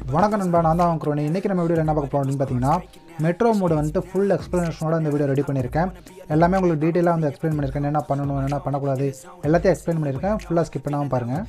வணக்கம் நண்பா நான் தான் குரோனி இன்றைக்கி நம்ம வீடியோ என்ன பார்க்க போகிறோம் அப்படின்னு பார்த்தீங்கன்னா மெட்ரோ மோடு வந்துட்டு ஃபுல் எக்ஸ்ப்ளனேஷனோட இந்த வீடியோ ரெடி பண்ணியிருக்கேன் எல்லாமே உங்களுக்கு டீட்டெயிலாக வந்து எக்ஸ்பிளைன் பண்ணியிருக்கேன் என்ன பண்ணணும் என்ன பண்ணக்கூடாது எல்லாத்தையும் எக்ஸ்பிளைன் பண்ணியிருக்கேன் ஃபுல்லாக ஸ்கிப் பண்ணாமல் பாருங்கள்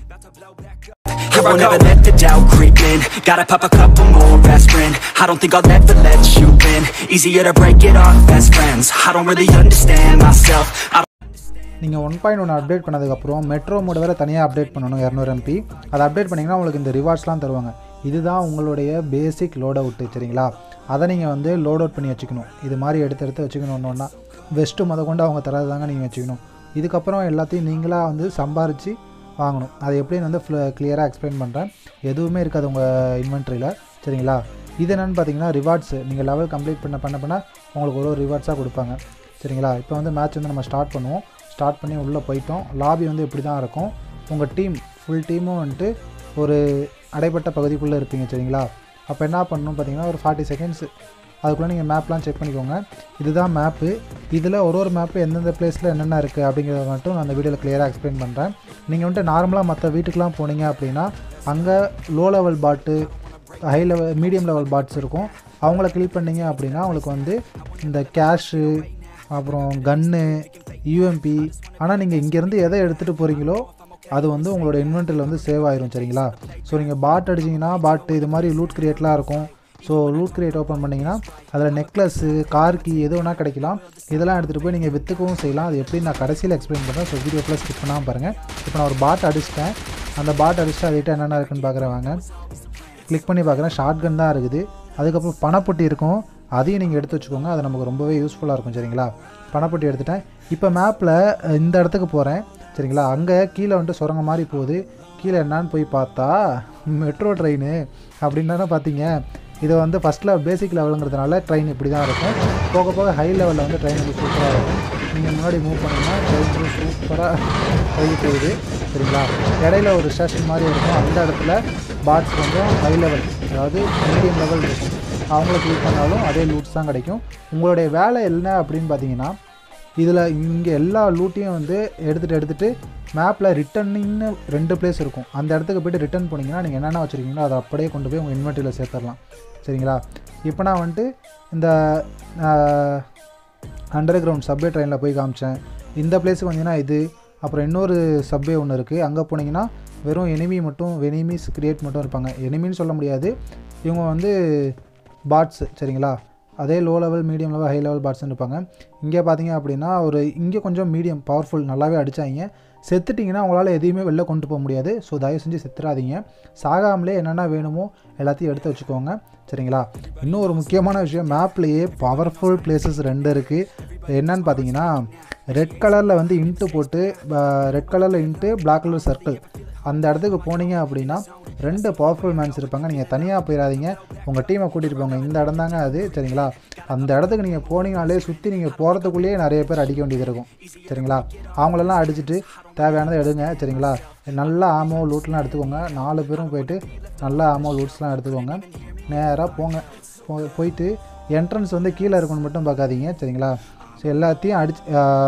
I won't ever let the doubt creep in Gotta pop a couple more aspirin I don't think I'll ever let you in Easier to break it off best friends I don't really understand myself I நீங்கள் one point ஒன்று update பண்ணதுக்கப்புறம் metro mode வேறு தனியாக update பண்ணணும் இரநூறு MP அதை update பண்ணிங்கன்னா உங்களுக்கு இந்த ரிவார்ட்ஸ்லாம் தருவாங்க இதுதான் உங்களுடைய பேசிக் லோட் அவுட்டு சரிங்களா அதை நீங்கள் வந்து லோட் அவுட் பண்ணி வச்சுக்கணும் இது மாதிரி எடுத்து எடுத்து வச்சுக்கணும் ஒன்றா வெஸ்ட்டு முத கொண்டு அவங்க தரது தாங்க நீங்கள் வச்சுக்கணும் இதுக்கப்புறம் எல்லாத்தையும் நீங்களாக வந்து சம்பாரித்து வாங்கணும் அது எப்படின்னு வந்து கிளியராக எக்ஸ்பிளைன் பண்ணுறேன் எதுவுமே இருக்காது உங்கள் இன்வென்ட்ரியில் சரிங்களா இது என்னென்னு பார்த்தீங்கன்னா ரிவார்ட்ஸ் நீங்கள் லெவல் கம்ப்ளீட் பண்ண பண்ண பண்ண உங்களுக்கு ஒரு ஒரு ரிவார்ட்ஸாக கொடுப்பாங்க சரிங்களா இப்போ வந்து மேட்ச் வந்து நம்ம ஸ்டார்ட் பண்ணுவோம் ஸ்டார்ட் பண்ணி உள்ளே போயிட்டோம் லாபி வந்து இப்படி தான் இருக்கும் உங்கள் டீம் ஃபுல் டீமும் வந்துட்டு ஒரு அடைப்பட்ட பகுதிக்குள்ளே இருப்பீங்க சரிங்களா அப்போ என்ன பண்ணணும் பார்த்தீங்கன்னா ஒரு ஃபார்ட்டி செகண்ட்ஸ் அதுக்குள்ளே நீங்கள் மேப்லாம் செக் பண்ணிக்கோங்க இதுதான் மேப்பு இதில் ஒரு ஒரு மேப்பு எந்தெந்த பிளேஸில் என்னென்ன இருக்குது அப்படிங்கிறத மட்டும் நான் அந்த வீடியோவில் கிளியராக எக்ஸ்பிளைன் பண்ணுறேன் நீங்கள் வந்துட்டு நார்மலாக மற்ற வீட்டுக்கெலாம் போனீங்க அப்படின்னா அங்கே low level bots high level medium level bots இருக்கும் அவங்கள கிளிக் பண்ணீங்க அப்படின்னா உங்களுக்கு வந்து இந்த கேஷு அப்புறம் கன்னு யூஎம்பி ஆனால் நீங்கள் இங்கேருந்து எதை எடுத்துகிட்டு போகிறீங்களோ அது வந்து உங்களோட இன்வென்ட்ரியில் வந்து சேவ் ஆயிரும் சரிங்களா ஸோ நீங்கள் பாட் அடிச்சிங்கன்னா பாட்டு இது மாதிரி லூட் கிரியேட்லாம் இருக்கும் ஸோ லூட் கிரியேட் ஓப்பன் பண்ணிங்கன்னா அதில் நெக்லஸ்ஸு கார் கீ எது வேணால் கிடைக்கலாம் இதெல்லாம் எடுத்துகிட்டு போய் நீங்கள் விற்றுக்கவும் செய்யலாம் அது எப்படி நான் கடைசியில் எக்ஸ்பிளைன் பண்ணுறேன் ஸோ வீடியோ ப்ளஸ் ஸ்கிப் பண்ணாமல் பாருங்கள் இப்போ நான் ஒரு பாட் அடிச்சிட்டேன் அந்த பாட் அடிச்சுட்டு அதுக்கிட்ட என்னென்ன இருக்குன்னு பார்க்குறேன் வாங்க கிளிக் பண்ணி பார்க்குறேன் ஷார்ட் கன் தான் இருக்குது அதுக்கப்புறம் பணப்பொட்டி இருக்கும் அதையும் நீங்கள் எடுத்து வச்சுக்கோங்க அது நமக்கு ரொம்பவே யூஸ்ஃபுல்லாக இருக்கும் சரிங்களா பணப்பொட்டி எடுத்துட்டேன் இப்போ மேப்பில் இந்த இடத்துக்கு போகிறேன் சரிங்களா அங்கே கீழே வந்துட்டு சுரங்க மாதிரி போகுது கீழே என்னான்னு போய் பார்த்தா மெட்ரோ ட்ரெயின் அப்படின்னு தானே பார்த்தீங்க இது வந்து ஃபஸ்ட்டில் பேசிக் லெவலுங்கிறதுனால ட்ரெயின் இப்படி தான் இருக்கும் போக போக ஹை லெவலில் வந்து ட்ரெயின் வந்து சூப்பராக இருக்கும் நீங்கள் முன்னாடி மூவ் பண்ணிங்கன்னா ட்ரெயின் வந்து சூப்பராக போய் போகுது சரிங்களா இடையில ஒரு ஸ்டேஷன் மாதிரி இருக்கும் அந்த இடத்துல பாட்ஸ் கொஞ்சம் ஹை லெவல் அதாவது மீடியம் லெவல் இருக்கும் அவங்கள கிளிக் பண்ணாலும் அதே லூட்ஸ் தான் கிடைக்கும் உங்களுடைய வேலை என்ன அப்படின்னு பார்த்தீங்கன்னா இதில் இங்கே எல்லா லூட்டையும் வந்து எடுத்துகிட்டு எடுத்துகிட்டு மேப்பில் ரிட்டர்னிங்னு ரெண்டு பிளேஸ் இருக்கும் அந்த இடத்துக்கு போய்ட்டு ரிட்டர்ன் போனீங்கன்னா நீங்கள் என்னென்ன வச்சுருக்கீங்களோ அதை அப்படியே கொண்டு போய் உங்கள் இன்வெர்ட்டியில் சேர்த்துடலாம் சரிங்களா இப்போ நான் வந்துட்டு இந்த அண்டர் கிரவுண்ட் சப்வே ட்ரெயினில் போய் காமிச்சேன் இந்த பிளேஸுக்கு வந்தீங்கன்னா இது அப்புறம் இன்னொரு சப்வே ஒன்று இருக்குது அங்கே போனீங்கன்னா வெறும் எனிமி மட்டும் எனிமீஸ் கிரியேட் மட்டும் இருப்பாங்க எனிமின்னு சொல்ல முடியாது இவங்க வந்து பாட்ஸ் சரிங்களா அதே low level medium level high level பாட்ஸ்னு இருப்பாங்க இங்கே பார்த்தீங்க அப்படின்னா ஒரு இங்கே கொஞ்சம் மீடியம் பவர்ஃபுல் நல்லாவே அடித்தாங்க செத்துட்டிங்கன்னா உங்களால் எதையுமே வெளில கொண்டு போக முடியாது ஸோ தயவு செஞ்சு செத்துறாதீங்க சாகாமலே என்னென்ன வேணுமோ எல்லாத்தையும் எடுத்து வச்சுக்கோங்க சரிங்களா இன்னும் ஒரு முக்கியமான விஷயம் மேப்லேயே பவர்ஃபுல் பிளேசஸ் ரெண்டு இருக்குது என்னன்னு பார்த்தீங்கன்னா ரெட் கலரில் வந்து இன்ட்டு போட்டு ரெட் கலரில் இன்ட்டு பிளாக் கலர் சர்க்கிள் அந்த இடத்துக்கு போனீங்க அப்படின்னா ரெண்டு பவர்ஃபுல் மேன்ஸ் இருப்பாங்க நீங்கள் தனியாக போயிடாதீங்க உங்கள் டீமை கூட்டிகிட்டு போங்க இந்த இடம் தாங்க அது சரிங்களா அந்த இடத்துக்கு நீங்கள் போனீங்கனாலே சுற்றி நீங்கள் போகிறதுக்குள்ளேயே நிறைய பேர் அடிக்க வேண்டியது இருக்கும் சரிங்களா அவங்களெல்லாம் அடிச்சுட்டு தேவையானதை எடுங்க சரிங்களா நல்ல ஆமோ லூட்லாம் எடுத்துக்கோங்க நாலு பேரும் போயிட்டு நல்ல ஆமோ லூட்ஸ்லாம் எடுத்துக்கோங்க நேராக போங்க போ போயிட்டு என்ட்ரன்ஸ் வந்து கீழே இருக்குன்னு மட்டும் பார்க்காதீங்க சரிங்களா ஸோ எல்லாத்தையும் அடிச்சு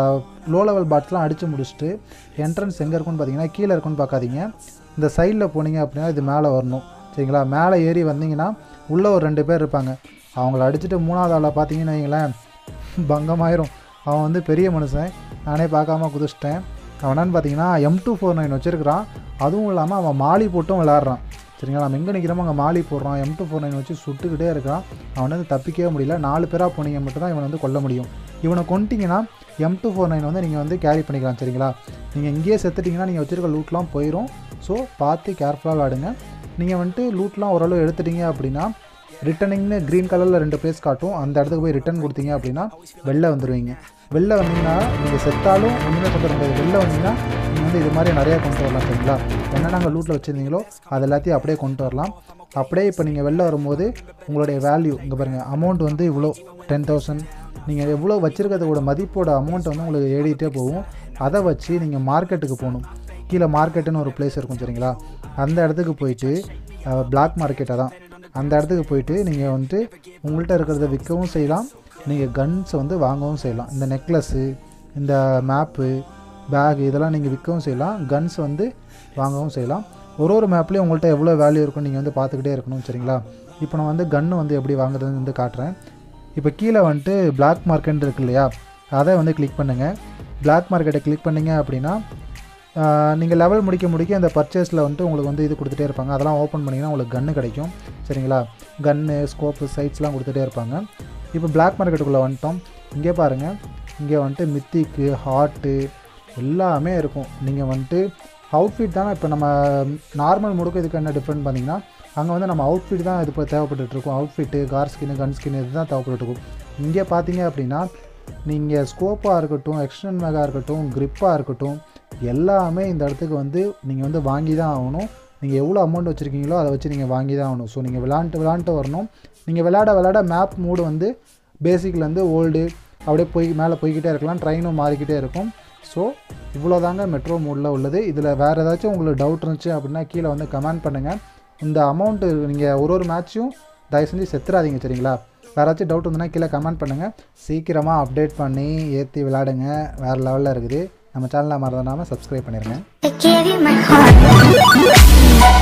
லோ லெவல் பாட்ஸ்லாம் அடித்து முடிச்சுட்டு என்ட்ரன்ஸ் எங்கே இருக்குன்னு பார்த்தீங்கன்னா கீழே இருக்குன்னு பார்க்காதீங்க இந்த சைடில் போனீங்க அப்படின்னா இது மேலே வரணும் சரிங்களா மேலே ஏறி வந்தீங்கன்னா உள்ளே ஒரு ரெண்டு பேர் இருப்பாங்க அவங்கள அடிச்சுட்டு மூணாவது ஆளை பார்த்தீங்கன்னு வைங்களேன் பங்கமாயிரும் அவன் வந்து பெரிய மனுஷன் நானே பார்க்காம குதிச்சிட்டேன் அவனான்னு பார்த்தீங்கன்னா எம் டூ ஃபோர் நைன் வச்சுருக்கிறான் அதுவும் இல்லாமல் அவன் மாலி போட்டும் விளாட்றான் சரிங்களா நம்ம எங்கே நிற்கிறோமோ அங்கே மாலி போடுறான் எம் டூ ஃபோர் நைன் வச்சு சுட்டுக்கிட்டே இருக்கான் அவனை வந்து தப்பிக்கவே முடியல நாலு பேராக போனீங்க மட்டும் தான் இவனை வந்து கொல்ல முடியும் இவனை கொண்டிங்கன்னா எம் டூ ஃபோர் நைன் வந்து நீங்கள் வந்து கேரி பண்ணிக்கலாம் சரிங்களா நீங்கள் இங்கேயே செத்துட்டிங்கன்னா நீங்கள் வச்சுருக்க லூட்லாம் போயிடும் ஸோ பார்த்து கேர்ஃபுல்லாக விளாடுங்க நீங்கள் வந்துட்டு லூட்லாம் ஓரளவு எடுத்துட்டீங்க அப்படின்னா ரிட்டர்னிங்னு க்ரீன் கலரில் ரெண்டு பிளேஸ் காட்டும் அந்த இடத்துக்கு போய் ரிட்டர்ன் கொடுத்தீங்க அப்படின்னா வெளில வந்துடுவீங்க வெளில வந்தீங்கன்னா நீங்கள் செத்தாலும் ஒன்றுமே சொல்ல முடியாது வெளில வந்தீங்கன்னா நீங்கள் வந்து இது மாதிரி நிறையா கொண்டு வரலாம் சரிங்களா என்ன நாங்கள் லூட்டில் வச்சுருந்தீங்களோ அது எல்லாத்தையும் அப்படியே கொண்டு வரலாம் அப்படியே இப்போ நீங்கள் வெளில வரும்போது உங்களுடைய வேல்யூ இங்கே பாருங்கள் அமௌண்ட் வந்து இவ்வளோ டென் தௌசண்ட் நீங்கள் எவ்வளோ வச்சுருக்கிறதோட மதிப்போட அமௌண்ட் வந்து உங்களுக்கு ஏறிட்டே போகும் அதை வச்சு நீங்கள் மார்க்கெட்டுக்கு போகணும் கீழே மார்க்கெட்டுன்னு ஒரு பிளேஸ் இருக்கும் சரிங்களா அந்த இடத்துக்கு போயிட்டு பிளாக் மார்க்கெட்டை தான் அந்த இடத்துக்கு போயிட்டு நீங்கள் வந்துட்டு உங்கள்கிட்ட இருக்கிறத விற்கவும் செய்யலாம் நீங்கள் கன்ஸை வந்து வாங்கவும் செய்யலாம் இந்த நெக்லஸ்ஸு இந்த மேப்பு பேக் இதெல்லாம் நீங்கள் விற்கவும் செய்யலாம் கன்ஸ் வந்து வாங்கவும் செய்யலாம் ஒரு ஒரு மேப்லேயும் உங்கள்கிட்ட எவ்வளோ வேல்யூ இருக்குன்னு நீங்கள் வந்து பார்த்துக்கிட்டே இருக்கணும் சரிங்களா இப்போ நான் வந்து கன்று வந்து எப்படி வாங்குறதுன்னு வந்து காட்டுறேன் இப்போ கீழே வந்துட்டு பிளாக் மார்க்கெட் இருக்கு இல்லையா அதை வந்து கிளிக் பண்ணுங்கள் பிளாக் மார்க்கெட்டை கிளிக் பண்ணீங்க அப்படின்னா நீங்கள் லெவல் முடிக்க முடிக்க அந்த பர்ச்சேஸில் வந்துட்டு உங்களுக்கு வந்து இது கொடுத்துட்டே இருப்பாங்க அதெல்லாம் ஓப்பன் பண்ணிங்கன்னா உங்களுக்கு கன்று கிடைக்கும் சரிங்களா கன்று ஸ்கோப்பு சைட்ஸ்லாம் கொடுத்துட்டே இருப்பாங்க இப்போ பிளாக் மார்க்கெட்டுக்குள்ளே வந்துட்டோம் இங்கே பாருங்கள் இங்கே வந்துட்டு மித்திக்கு ஹாட்டு எல்லாமே இருக்கும் நீங்கள் வந்துட்டு அவுட்ஃபிட் தானே இப்போ நம்ம நார்மல் முடுக்கு இதுக்கு என்ன டிஃப்ரெண்ட் பார்த்தீங்கன்னா அங்கே வந்து நம்ம அவுட்ஃபிட் தான் இது இப்போ தேவைப்பட்டுட்டு இருக்கும் அவுட்ஃபிட்டு கார் ஸ்கின்னு கன் ஸ்கின் இது தான் தேவைப்பட்டுட்டு இருக்கும் இங்கே பார்த்தீங்க அப்படின்னா நீங்கள் ஸ்கோப்பாக இருக்கட்டும் எக்ஸ்டன் மேகாக இருக்கட்டும் க்ரிப்பாக இருக்கட்டும் எல்லாமே இந்த இடத்துக்கு வந்து நீங்கள் வந்து வாங்கி தான் ஆகணும் நீங்கள் எவ்வளோ அமௌண்ட் வச்சுருக்கீங்களோ அதை வச்சு நீங்கள் வாங்கி தான் ஆகணும் ஸோ நீங்கள் விளாண்டுட்டு விளாண்டுட்டு வரணும் நீங்கள் விளையாட விளையாட மேப் மூடு வந்து பேசிக்லேருந்து ஓல்டு அப்படியே போய் மேலே போய்கிட்டே இருக்கலாம் ட்ரெயினும் மாறிக்கிட்டே இருக்கும் ஸோ இவ்வளோதாங்க மெட்ரோ மோடில் உள்ளது இதில் வேறு ஏதாச்சும் உங்களுக்கு டவுட் இருந்துச்சு அப்படின்னா கீழே வந்து கமெண்ட் பண்ணுங்கள் இந்த அமௌண்ட்டு நீங்கள் ஒரு ஒரு மேட்ச்சும் தயவு செஞ்சு செத்துறாதீங்க சரிங்களா வேறு ஏதாச்சும் டவுட் இருந்ததுன்னா கீழே கமெண்ட் பண்ணுங்கள் சீக்கிரமாக அப்டேட் பண்ணி ஏற்றி விளையாடுங்க வேறு லெவலில் இருக்குது நம்ம சேனலை மறந்துடாமல் சப்ஸ்கிரைப் பண்ணிடுங்க I gave you my heart.